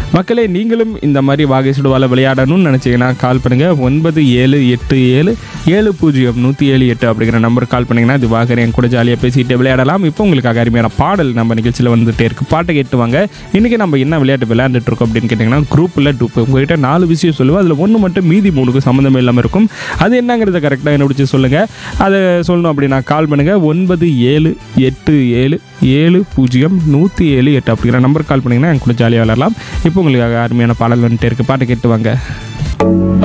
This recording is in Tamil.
மக்களே நீங்களும் இந்த மாதிரி வாகை சுடுவால விளையாடணும்னு நினச்சிங்கன்னா கால் பண்ணுங்கள் ஒன்பது ஏழு எட்டு ஏழு ஏழு பூஜ்ஜியம் நூற்றி ஏழு எட்டு அப்படிங்கிற நம்பருக்கு கால் பண்ணிங்கன்னா இது வாகர் என் கூட ஜாலியாக பேசிட்டு விளையாடலாம் இப்போ உங்களுக்காக அருமையான பாடல் நம்ம நிகழ்ச்சியில் வந்துட்டே இருக்கு பாட்டை கேட்டு வாங்க இன்றைக்கி நம்ம என்ன விளையாட்டு விளையாண்டுட்டு இருக்கோம் அப்படின்னு கேட்டிங்கன்னா குரூப்பில் டூப் உங்ககிட்ட நாலு விஷயம் சொல்லுவோம் அதில் ஒன்று மட்டும் மீதி மூணுக்கு சம்மந்தம் இல்லாமல் இருக்கும் அது என்னங்கிறத கரெக்டாக கண்டுபிடிச்சி சொல்லுங்கள் அதை சொல்லணும் அப்படின்னா கால் பண்ணுங்கள் ஒன்பது ஏழு எட்டு ஏழு ஏழு பூஜ்ஜியம் நூற்றி ஏழு எட்டு அப்படிங்கிற நம்பருக்கு கால் பண்ணிங்கன்னா என் கூட ஜாலியாக விளையாடலாம் இப்போ உங்களுக்காக அருமையான பாடல் வந்துட்டே இருக்குது பாட்டை கேட்டு வாங்க